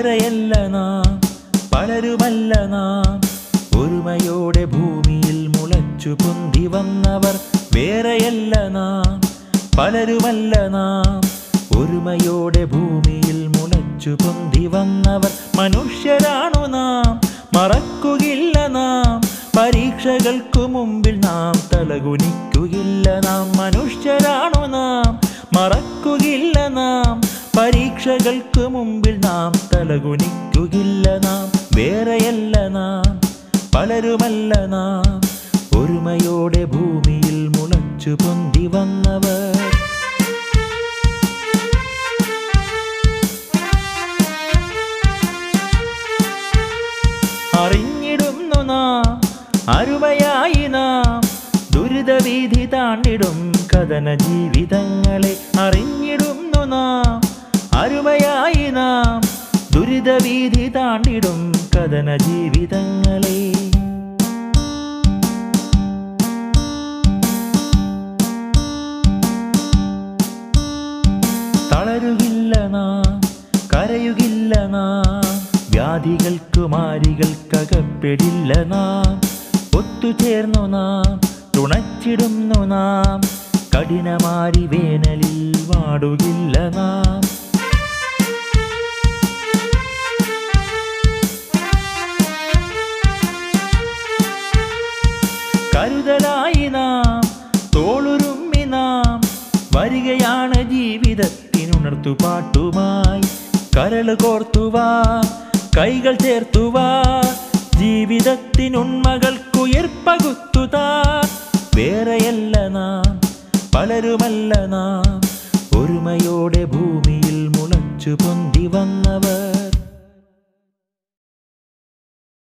വേറെയല്ല നാം പലരുമല്ല നാം ഒരുമയോടെ ഭൂമിയിൽ മുളച്ചു പൊന്തി വന്നവർ വേറെയല്ല നാം പലരുമല്ല നാം ഒരുമയോടെ ഭൂമിയിൽ മുളച്ചു പൊന്തി വന്നവർ മനുഷ്യരാണു നാം മറക്കുകയില്ല നാം പരീക്ഷകൾക്കു മുമ്പിൽ നാം തലകുനിക്കുകയില്ല നാം മനുഷ്യരാണു നാം മറക്കുകയില്ല നാം പരീക്ഷകൾക്ക് മുമ്പിൽ നാം തലകുനിക്കുകയില്ല നാം വേറെയല്ല നാം പലരുമല്ല നാം ഒരുമയോടെ ഭൂമിയിൽ മുളച്ചു പൊന്തി വന്നവർ അറിഞ്ഞിടുന്നു നാം അരുമയായി നാം ദുരിതവീതി താണ്ടിടും കഥന ജീവിതങ്ങളെ അറിഞ്ഞിടുന്നു നാം അരുമയായി നാം ദുരിതവീതി താണ്ടിടും കഥന ജീവിതങ്ങളെ തളരുകില്ല നാം കരയുകില്ല നാം വ്യാധികൾക്കു മാരികൾക്കകപ്പെടില്ല നാം ഒത്തുചേർന്നു നാം തുണച്ചിടുന്നു നാം കഠിനമാരി വേനലിൽ വാടുകില്ല നാം കരുതലായി നാം തോളുരുമ്മി നാം വരികയാണ് ജീവിതത്തിനുണർത്തു പാട്ടുമായി കരള് കോർത്തുവാ കൈകൾ ചേർത്തുവാ ജീവിതത്തിനുണ്മകൾക്കുയർപ്പകുത്തുതാ വേറെയല്ല നാം പലരുമല്ല നാം ഒരുമയോടെ ഭൂമിയിൽ മുളച്ചു പൊന്തി വന്നവർ